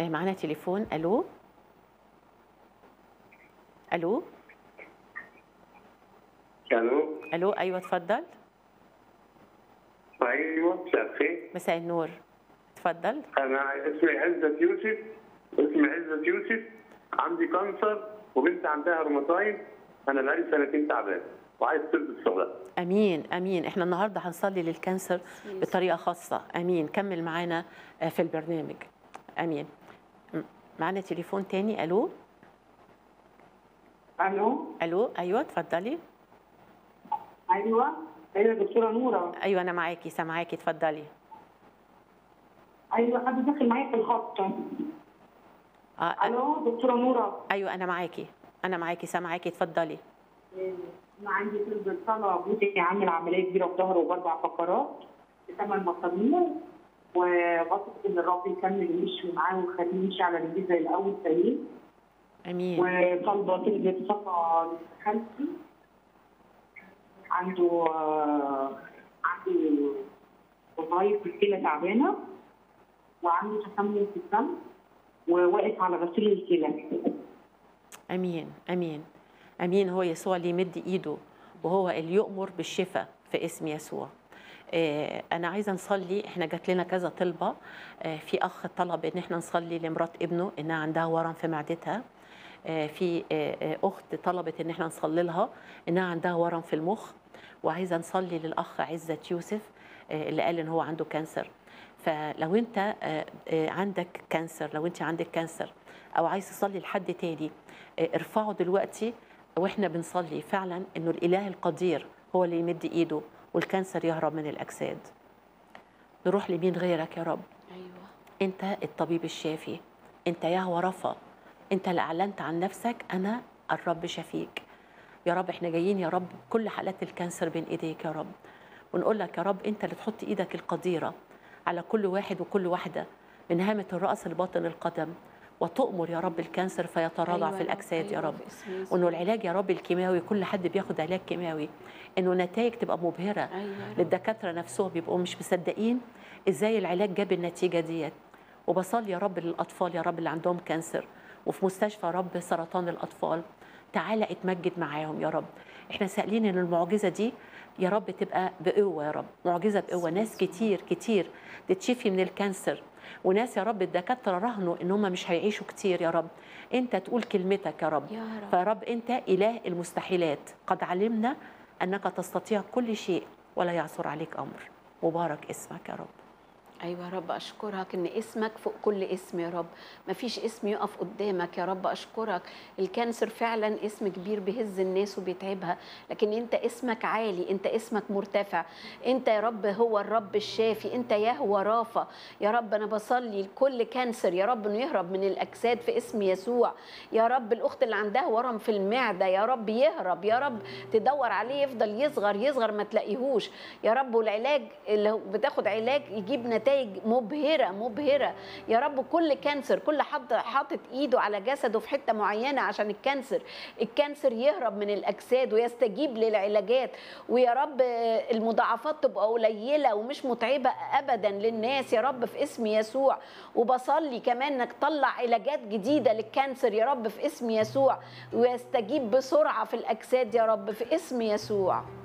آه، معانا تليفون الو الو الو الو ايوه اتفضل ايوه مساء الخير مساء النور اتفضل انا اسمي عزت يوسف اسمي عزت يوسف عندي كانسر وبنت عندها روماتايد انا بقالي سنتين تعبان وعايز تثبت شغلها امين امين احنا النهارده هنصلي للكانسر بطريقه خاصه امين كمل معانا آه، في البرنامج امين م- معانا تليفون تاني الو الو الو ايوه اتفضلي ايوه ايوه يا دكتوره نوره ايوه انا معاكي سامعاكي اتفضلي ايوه حد داخل معايا في الخط آه الو دكتوره نوره ايوه انا معاكي انا معاكي سامعاكي اتفضلي انا عندي طب صلاه جوزي عامل عمليه كبيره في ظهره وباربع فقرات بثمان مسامير وبثق ان الرب يكمل يمشي معاه ويخليه يمشي على رجليه زي الاول سليم امين وطالبه طلبة صفا لخالتي عنده آه، عنده وظايف في الكلى تعبانه وعنده تسمم في الدم وواقف على غسيل الكلى امين امين امين هو يسوع اللي يمد ايده وهو اللي يؤمر بالشفاء في اسم يسوع آه، انا عايزه نصلي احنا جات لنا كذا طلبه آه، في اخ طلب ان احنا نصلي لمرات ابنه انها عندها ورم في معدتها آه، في آه، آه، اخت طلبت ان احنا نصلي لها انها عندها ورم في المخ وعايزه نصلي للاخ عزت يوسف آه، اللي قال ان هو عنده كانسر فلو انت آه، آه، عندك كانسر لو انت عندك كانسر او عايز تصلي لحد تاني آه، ارفعه دلوقتي واحنا بنصلي فعلا انه الاله القدير هو اللي يمد ايده والكانسر يهرب من الاجساد نروح لمين غيرك يا رب ايوه انت الطبيب الشافي انت يهوى رفا انت اللي اعلنت عن نفسك انا الرب شفيك يا رب احنا جايين يا رب كل حالات الكانسر بين ايديك يا رب ونقول لك يا رب انت اللي تحط ايدك القديره على كل واحد وكل واحده من هامه الراس لباطن القدم وتؤمر يا رب الكانسر فيتراجع أيوة في يا رب، الاجساد يا أيوة رب في اسم يسوع. وانه العلاج يا رب الكيماوي كل حد بياخد علاج كيماوي انه نتائج تبقى مبهره أيوة يا رب. للدكاتره نفسهم بيبقوا مش مصدقين ازاي العلاج جاب النتيجه ديت وبصلي يا رب للاطفال يا رب اللي عندهم كانسر وفي مستشفى يا رب سرطان الاطفال تعالى اتمجد معاهم يا رب احنا سائلين ان المعجزه دي يا رب تبقى بقوه يا رب معجزه بقوه ناس كتير كتير تتشفي من الكانسر وناس يا رب الدكاتره رهنوا ان هم مش هيعيشوا كتير يا رب انت تقول كلمتك يا رب يا رب. فيا رب انت اله المستحيلات قد علمنا انك تستطيع كل شيء ولا يعثر عليك امر مبارك اسمك يا رب ايوه يا رب اشكرك ان اسمك فوق كل اسم يا رب ما فيش اسم يقف قدامك يا رب اشكرك الكانسر فعلا اسم كبير بيهز الناس وبيتعبها لكن انت اسمك عالي انت اسمك مرتفع انت يا رب هو الرب الشافي انت يهوى رافع يا رب انا بصلي لكل كانسر يا رب انه يهرب من الاجساد في اسم يسوع يا رب الاخت اللي عندها ورم في المعده يا رب يهرب يا رب تدور عليه يفضل يصغر يصغر ما تلاقيهوش يا رب والعلاج اللي هو بتاخد علاج يجيب نتائج مبهره مبهره يا رب كل كانسر كل حد حاطط ايده على جسده في حته معينه عشان الكانسر الكانسر يهرب من الاجساد ويستجيب للعلاجات ويا رب المضاعفات تبقى قليله ومش متعبه ابدا للناس يا رب في اسم يسوع وبصلي كمان انك تطلع علاجات جديده للكانسر يا رب في اسم يسوع ويستجيب بسرعه في الاجساد يا رب في اسم يسوع